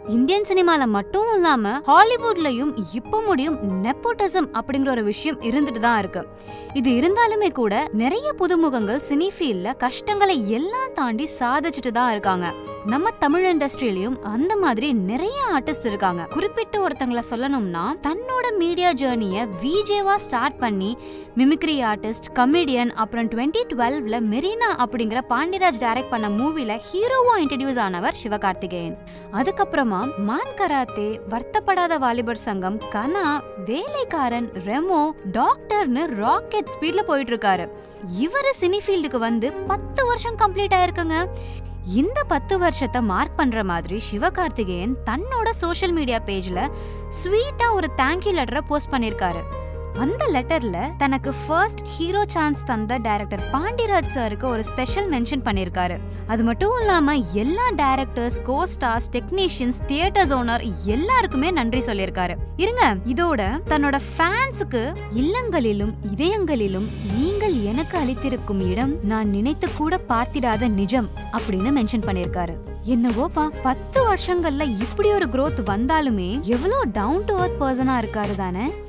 Indian சினிமால மட்டும் இல்லாம ஹாலிவுட்லயும் இப்ப முடியும் நெப்போட்டிசம் அப்படிங்கிற ஒரு விஷயம் இருந்துட்டு தான் இருக்கு இது இருந்தாலுமே கூட நிறைய புதுமுகங்கள் சினி ஃபீல்ட்ல கஷ்டங்களை எல்லாம் தாண்டி சாதிச்சுட்டு தான் இருக்காங்க நம்ம தமிழ் இண்டஸ்ட்ரியிலயும் அந்த மாதிரி நிறைய ஆர்டிஸ்ட் இருக்காங்க குறிப்பிட்ட ஒருத்தங்கள சொல்லணும்னா தன்னோட மீடியா ஜேர்னிய விஜேவா ஸ்டார்ட் பண்ணி மிமிக்ரி ஆர்டிஸ்ட் கமெடியன் அப்புறம் டுவெண்ட்டி டுவெல்வ்ல மெரினா அப்படிங்கிற பாண்டியராஜ் டைரக்ட் பண்ண மூவில ஹீரோவா இன்ட்ரடியூஸ் ஆனவர் சிவகார்த்திகேயன் அதுக்கப்புறமா மான் கராத்தே வருத்தப்படாத வாலிபர் சங்கம் கனா வேலைக்காரன் ரெமோ டாக்டர்னு ராக்கெட் ஸ்பீட்ல போயிட்டு இருக்காரு இவரு சினி ஃபீல்டுக்கு வந்து பத்து வருஷம் கம்ப்ளீட் ஆயிருக்குங்க இந்த பத்து வருஷத்தை மார்க் பண்ற மாதிரி சிவகார்த்திகேயன் தன்னோட சோஷியல் மீடியா பேஜ்ல ஸ்வீட்டா ஒரு தேங்க்யூ லெட்டரை போஸ்ட் பண்ணிருக்காரு அந்த லெட்டர்ல தனக்கு ஃபர்ஸ்ட் ஹீரோ சான்ஸ் தந்த டைரக்டர் பாண்டியராஜ் சாருக்கு ஒரு ஸ்பெஷல் மென்ஷன் பண்ணிருக்காரு அது மட்டும் இல்லாம எல்லா directors co stars technicians theatres owner எல்லாருக்குமே நன்றி சொல்லியிருக்காரு இருங்க இதோட தன்னோட ஃபேன்ஸுக்கு இல்லங்களிலும் இதயங்களிலும் நீங்கள் எனக்கு அளித்திருக்கும் இடம் நான் நினைத்து கூட பார்த்திடாத நிஜம் அப்படின்னு மென்ஷன் பண்ணிருக்காரு என்னவோப்பா பத்து வருஷங்கள்ல இப்படி ஒரு growth வந்தாலுமே எவ்வளவு டவுன் டு earth பர்சனா இருக்காரு தானே